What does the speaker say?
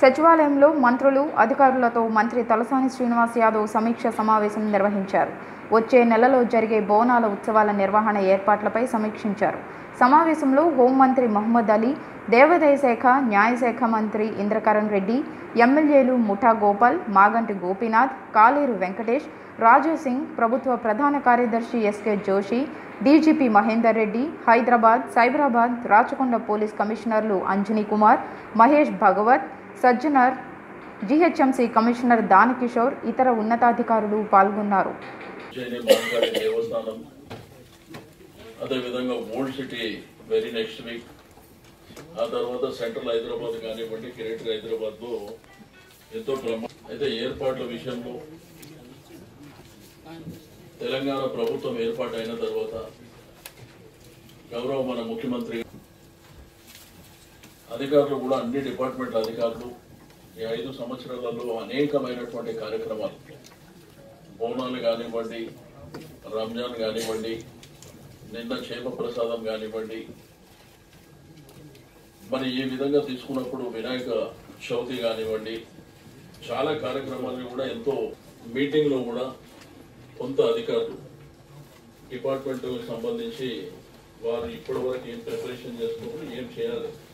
సచివాలయంలో మంత్రులు అధికారులతో మంత్రి తలసాని శ్రీనివాస్ యాదవ్ సమీక్ష సమావేశం నిర్వహించారు వచ్చే నెలలో జరిగే బోనాల ఉత్సవాల నిర్వహణ ఏర్పాట్లపై సమీక్షించారు సమావేశంలో హోంమంత్రి మహమ్మద్ అలీ దేవాదాయ శాఖ న్యాయశాఖ మంత్రి ఇంద్రకరణ్ రెడ్డి ఎమ్మెల్యేలు ముఠా గోపాల్ మాగంటి గోపీనాథ్ కాలేరు వెంకటేష్ రాజు సింగ్ ప్రభుత్వ ప్రధాన కార్యదర్శి ఎస్కే జోషి డీజీపీ మహేందర్ రెడ్డి హైదరాబాద్ సైబరాబాద్ రాచకొండ పోలీస్ కమిషనర్లు అంజనీ కుమార్ మహేష్ భగవత్ సజ్జనర్ జీహెచ్ఎంసీ కమిషనర్ దానకిషోర్ ఇతర ఉన్నతాధికారులు పాల్గొన్నారు ఉజ్జయిని మహంకాళి దేవస్థానం అదేవిధంగా old city very next week ఆ తర్వాత సెంట్రల్ హైదరాబాద్ కానివ్వండి గ్రేటర్ హైదరాబాద్ లో ఎంతో ప్రమా అయితే ఏర్పాట్ల విషయంలో తెలంగాణ ప్రభుత్వం ఏర్పాటు అయిన తర్వాత గౌరవ మన ముఖ్యమంత్రి అధికారులు కూడా అన్ని డిపార్ట్మెంట్ల అధికారులు ఈ ఐదు సంవత్సరాలలో అనేకమైనటువంటి కార్యక్రమాలు బోనాలు కానివ్వండి రంజాన్ కానివ్వండి నిన్న క్షేమ ప్రసాదం కానివ్వండి మరి ఈ విధంగా తీసుకున్నప్పుడు వినాయక చవితి కానివ్వండి చాలా కార్యక్రమాలు కూడా ఎంతో మీటింగ్లో కూడా కొంత అధికారులు డిపార్ట్మెంట్ సంబంధించి వారు ఇప్పటి వరకు ఏం ప్రిపరేషన్ చేసుకోవాలి ఏం చేయాలి